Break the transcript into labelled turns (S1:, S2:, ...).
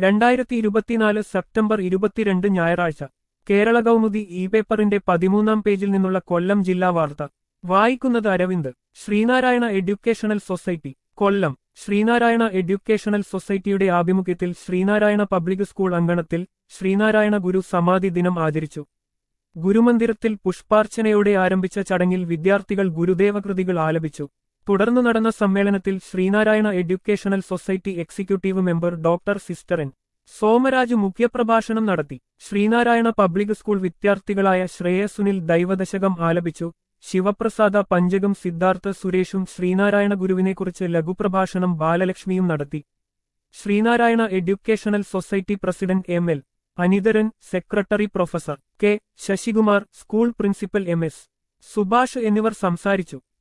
S1: രണ്ടായിരത്തി ഇരുപത്തിനാല് സെപ്റ്റംബർ ഇരുപത്തിരണ്ട് ഞായറാഴ്ച കേരള കൗമുദി ഇ പേപ്പറിന്റെ പതിമൂന്നാം പേജിൽ നിന്നുള്ള കൊല്ലം ജില്ലാ വാർത്ത വായിക്കുന്നത് Aravind Sreenarayana educational society Kollam Sreenarayana educational സൊസൈറ്റിയുടെ ആഭിമുഖ്യത്തിൽ ശ്രീനാരായണ പബ്ലിക് സ്കൂൾ അങ്കണത്തിൽ ശ്രീനാരായണ ഗുരു സമാധി ദിനം ആചരിച്ചു ഗുരുമന്ദിരത്തിൽ പുഷ്പാർച്ചനയോടെ ആരംഭിച്ച ചടങ്ങിൽ വിദ്യാർത്ഥികൾ ഗുരുദേവകൃതികൾ ആലപിച്ചു തുടർന്നു നടന്ന സമ്മേളനത്തിൽ Sreenarayana educational society executive member doctor sister N Somaraj മുഖ്യപ്രഭാഷണം നടത്തി ശ്രീനാരായണ പബ്ലിക് സ്കൂൾ വിദ്യാർത്ഥികളായ ശ്രേയ സുനിൽ ദൈവദശകം ആലപിച്ചു ശിവപ്രസാദ പഞ്ചകം സിദ്ധാർത്ഥ സുരേഷും ശ്രീനാരായണ ഗുരുവിനെക്കുറിച്ച് ലഘുപ്രഭാഷണം ബാലലക്ഷ്മിയും നടത്തി Sreenarayana educational society president M L Anitharan secretary professor K Sasikumar school principal M S Subhash എന്നിവർ സംസാരിച്ചു